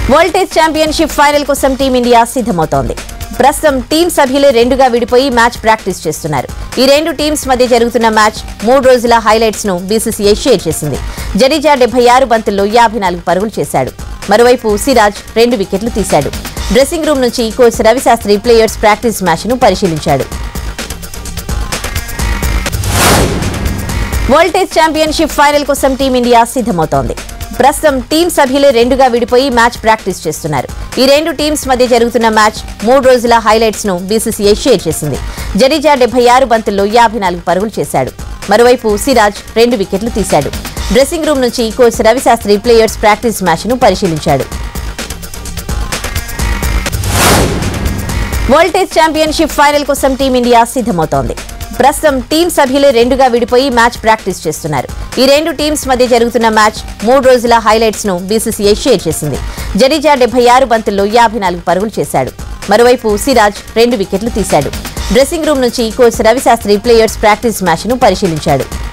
voltage championship final కోసం team India సిద్ధమవుతోంది ప్రస్తుతం టీం సభ్యులే రెండుగా విడిపోయి మ్యాచ్ ప్రాక్టీస్ చేస్తున్నారు ఈ రెండు టీమ్స్ మధ్య జరుగుతున్న మ్యాచ్ మూడు రోజుల హైలైట్స్ ను బీసీసీఐ షేర్ చేసింది జడేజా డెబ్బై ఆరు బంతుల్లో యాభై నాలుగు పరుగులు చేశాడు మరోవైపు సిరాజ్ రెండు వికెట్లు తీశాడు డ్రెస్సింగ్ రూమ్ నుంచి coach Ravi Shastri players practice match ను పరిశీలించాడు వోల్టేజ్ ఛాంపియన్షిప్ ఫైనల్ కోసం టీమిండియా సిద్ధమవుతోంది ప్రస్తుతం టీం సభ్యులే రెండుగా విడిపోయి మ్యాచ్ ప్రాక్టీస్ చేస్తున్నారు ఈ రెండు టీమ్స్ మధ్య జరుగుతున్న మ్యాచ్ మూడు రోజుల హైలైట్స్ ను బీసీసీఐ షేర్ చేసింది జడేజా డెబ్బై ఆరు బంతుల్లో యాభై నాలుగు పరుగులు చేశాడు మరోవైపు సిరాజ్ రెండు వికెట్లు తీశాడు డ్రెస్సింగ్ రూమ్ నుంచి coach Ravi Shastri players practice match ను పరిశీలించాడు వోల్టేజ్ ఛాంపియన్షిప్ ఫైనల్ కోసం టీమిండియా సిద్ధమవుతోంది ప్రస్తుతం టీం సభ్యులే రెండుగా విడిపోయి మ్యాచ్ ప్రాక్టీస్ చేస్తున్నారు ఈ రెండు టీమ్స్ మధ్య జరుగుతున్న మ్యాచ్ మూడు రోజుల హైలైట్స్ ను బీసీసీఐ షేర్ చేసింది జడేజా డెబ్బై ఆరు బంతుల్లో యాభై నాలుగు పరుగులు చేశాడు మరోవైపు సిరాజ్ రెండు వికెట్లు తీశాడు డ్రెస్సింగ్ రూమ్ నుంచి coach Ravi Shastri players practice match ను పరిశీలించాడు